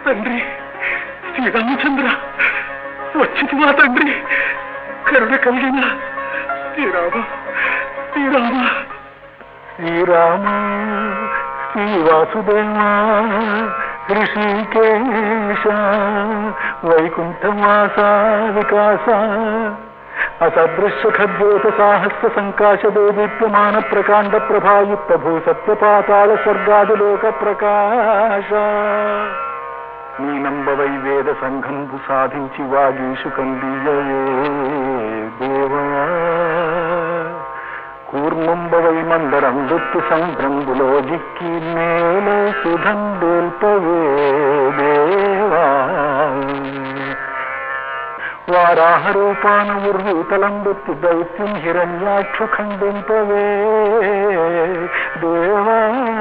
తండ్రి శ్రీరామచంద్ర వచ్చింది మా తండ్రి కరుణ కలిగిన శ్రీరామ శ్రీరామ శ్రీరామ శ్రీ వాసుదేవ ఋషికేశ వైకుంఠమాస వికాస అసదృశ్య ఖద్యోత సాహస్య సంకాశ దేదీప్యమాన ప్రకాండ ప్రభాయుక్త భూ సత్యపాతాళ స్వర్గాదిలోక ప్రకాశ నీనంబవై వేద సంఘంబు సాధించి వాగీషు కందియవే దేవా కూర్మంబవై మందరం దుత్తు సంభ్రంబులో జిక్కి నేల సుధండేల్పవే దేవా వారాహ రూపాన ఉర్వీతలం దుత్తి దైత్యం హిరణ్యాక్షు ఖండింపవే దేవా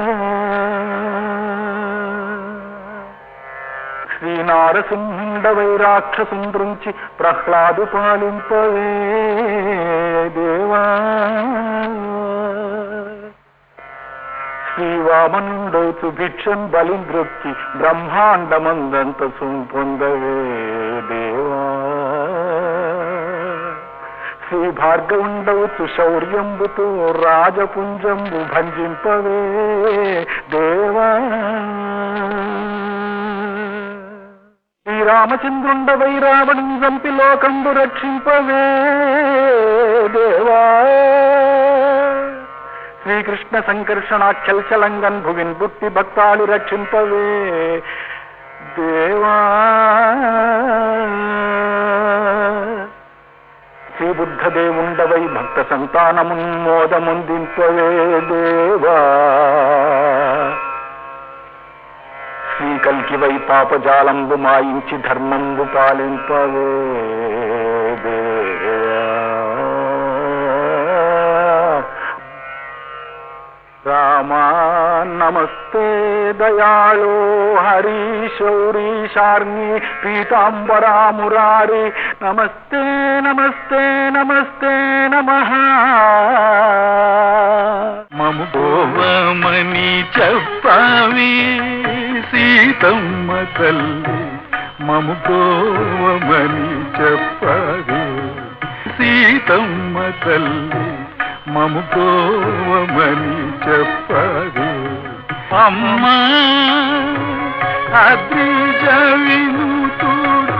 శ్రీనారసింహుండవై రాక్షసుం దృంచి ప్రహ్లాదు పాలింపవే దేవా శ్రీవామనుండోచు భిక్షం బలింద్రొక్కి బ్రహ్మాండమందంత పొందవే దేవా శ్రీ భార్గవుండవచ్చు శౌర్యంబుతో రాజపుంజంబు భంజింపవే దేవా శ్రీరామచంద్రుండవై రావణం చంపి లోకంబు రక్షింపవే దేవా శ్రీకృష్ణ సంకర్షణాఖ్యల్చలంగన్ భువిన్ బుట్టి భక్తాలు రక్షింపవే దేవా శ్రీ బుద్ధదేవుండవై భక్త సంతానమున్మోదముందింపవే దేవా శ్రీ కల్కివై పాపజాలంబు మాయించి ధర్మంబు పాలింపవే దేవా రామా నమస్తే దయాళో హరి శౌరీ శార్మి పీతాంబరా మురారి నమస్తే నమస్తే నమస్తే నమ మము గోవమని చెప్పవి సీతమ్మ తల్లి మము గోవమని చెప్పవి సీతమ్మ తల్లి మము గోవమని చెప్పవి అమ్మా అద్రిజ వినుతుడు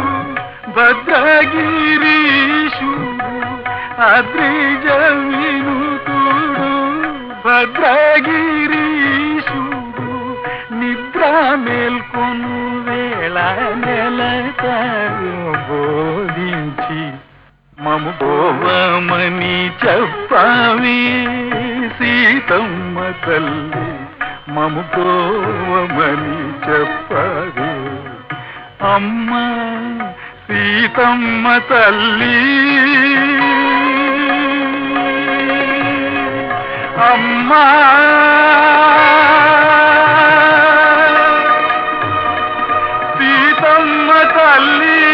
భద్రగిరీశుడు అద్రిజ వినుతుడు భద్రగిరీశుడు నిద్ర మేల్కొను వేళ నెలతారు బోధించి మము గోవమని చెప్పవి సీతమ్మ తల్లి మము గోవమని చెప్పవి అమ్మ సీతమ్మ తల్లి అమ్మా సీతమ్మ తల్లి